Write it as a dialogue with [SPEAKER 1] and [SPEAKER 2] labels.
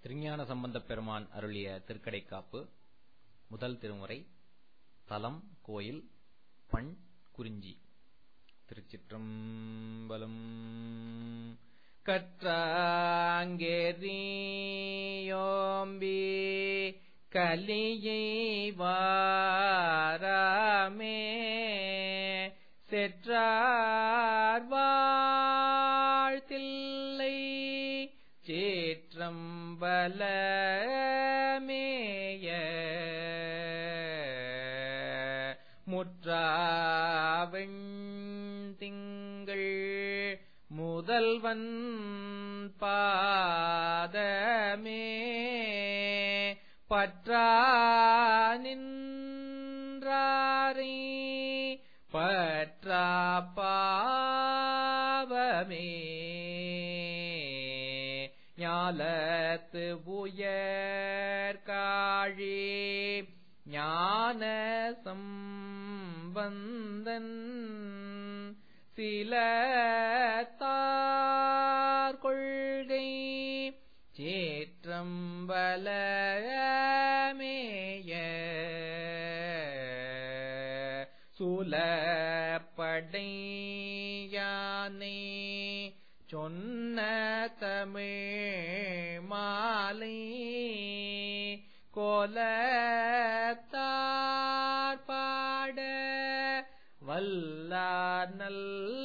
[SPEAKER 1] திருஞான சம்பந்தப் பெருமான் அருளிய திருக்கடைக்காப்பு முதல் திருமுறை தலம் கோயில் பண் குறிஞ்சி திருச்சிற்றம்பலம் கற்றாங்கேரியோம்பி கலியை வாராமே செற்றார் வாழ்த்தில்லை சேற்றம்பலமேய முற்றாவெண் திங்கள் முதல்வன் பாதமே பற்றா நின்றாரே பற்றா பாவமே ஞாலத்து உயர்காழி ஞான சம்பந்தன் சில தார் கொள்கை சேற்றம்பலமேய சூலப்படையானே சொன்ன தமிழ் மாலை கோலத்தார் பாட வல்லார் நல்ல